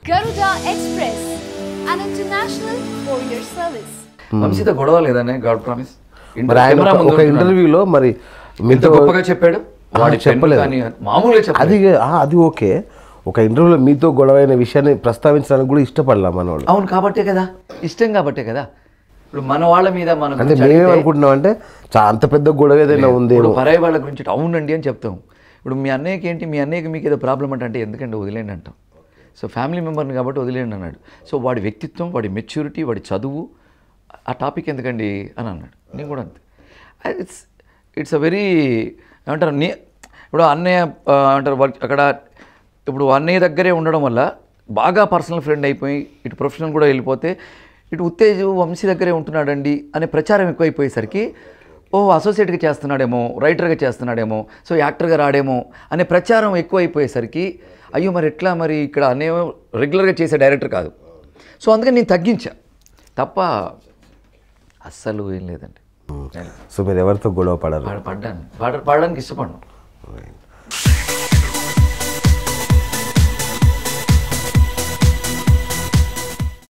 Garuda Express, an international courier service. వంశీతో గొడవ లేదనే God promise మరి ఆయన ఒక- ఒక ఇంటర్వ్యూలో మరి ఇంత మీతో గొప్పగా చెప్పాడు ఆ, వాడి చెప్పలేదు. చెప్పలేదు కానీ మామూలుగా చెప్పలేదు అది ఆ, అది ఓకే ఒక ఇంటర్వ్యూలో మీతో గొడవ అయిన విషయాన్ని ప్రస్తావించడానికి కూడా ఇష్టపడలా మనవాడు అవును కాబట్టే కదా ఇష్టం కాబట్టే కదా ఇప్పుడు మన వాళ్ళ మీద మన అంటే గురించి మేమేం అడిగితే- అనుకుంటున్నాం అంటే చా- అంత పెద్ద గొడవ ఏదైనా ఉందేమో ఇప్పుడు పరాయి వాళ్ళ గురించి అవునండి అని చెప్తాం ఇప్పుడు మీ అన్నయ్యకి ఏంటి మీ అన్నయ్యకి మీకు ఏదో ప్రాబ్లం అంటే అంటే ఎందుకంటే వదిలేండి అంటాం సో ఫ్యామిలీ మెంబర్ని కాబట్టి వదిలేండి అన్నాడు సో వాడి వ్యక్తిత్వం వాడి మెచ్యూరిటీ వాడి చదువు ఆ టాపిక్ ఎందుకండి అని అన్నాడు నేను కూడా అంతే ఇట్స్ ఇట్స్ అ వెరీ ఏమంటారు నీ ఇప్పుడు అన్నయ్య ఆ, అంటారు వర్క్ అక్కడ ఇప్పుడు అన్నయ్య దగ్గరే ఉండడం వల్ల బాగా పర్సనల్ ఫ్రెండ్ అయిపోయి ఇటు ప్రొఫెషనల్ కూడా వెళ్ళిపోతే ఇటు ఉత్తేజు వంశీ దగ్గరే ఉంటున్నాడండి అనే ప్రచారం ఎక్కువైపోయేసరికి ఓ అసోసియేట్గా చేస్తున్నాడేమో రైటర్గా చేస్తున్నాడేమో సో యాక్టర్గా రాడేమో అనే ప్రచారం ఎక్కువైపోయేసరికి అయ్యో మరి ఎట్లా మరి ఇక్కడ అనే రెగ్యులర్గా చేసే డైరెక్టర్ కాదు సో అందుకని నేను తగ్గించా తప్ప అస్సలు ఏం లేదండి సో మీరు ఎవరితో గొడవ పడరు పాడ పడ్డాను పాడ పాడడానికి ఇష్టపడను